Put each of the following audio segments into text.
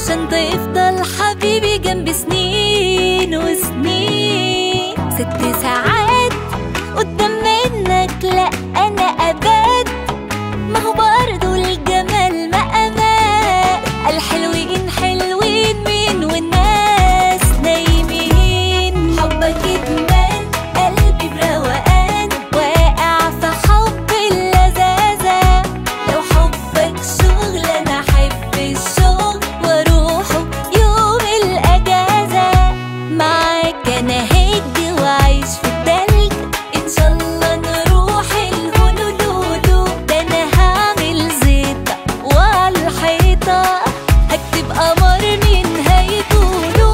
عشان تفضل حبيبي جنب سنين وسنين ست ساعات قدام منك لا انا ابد ما هو برضه الجمال مقامات الحلوين حلوين مين والناس نايمين حبك ادمان قلبي بروقان واقع في حب اللذاذة لو حبك شغل انا احب الشغل واروحه يوم الاجازة معاك انا هدي واعيش في التلج ان شاء الله نروح الهونولولو ده انا هعمل زيت وعلى الحيطة هكتب قمر من هيطولو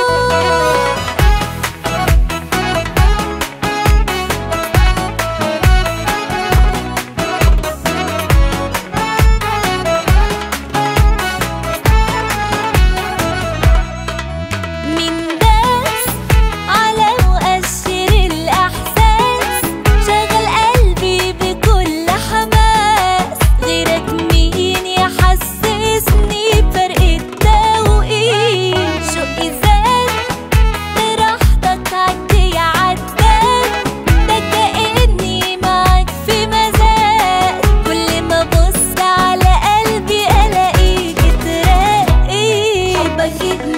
من داس على مؤشر الإحساس شغل قلبي بكل حماس غيرك مين يحسسني بفرق التوقيت شوقي زاد براحتك عدي عداد ده كأني معاك في مزاج كل ما ابص على قلبي الاقيك اترقيت حبك